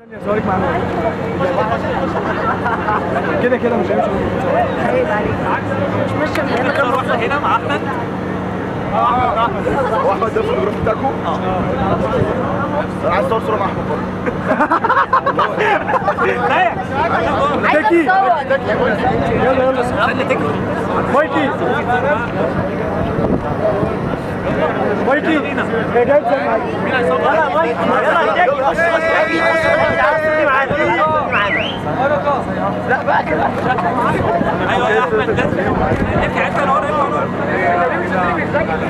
سؤالك معانا كده كده مش هيمشي عيب عليك مش ماشيه من هنا نختار واحده هنا مع احمد هو احمد ده الفوتوغراف بتاعكم؟ اه انا عايز اصور صوره مع احمد برضه عايزه اتصور يلا يلا خلي تكفي مايكي مايكي هي جاي تسمع مين هيصور يلا مايك يلا ايديك بص بص ايديك بص معانا معانا لا بقى كده ايوه يا احمد لازم ارجع انت لورا ارجع لورا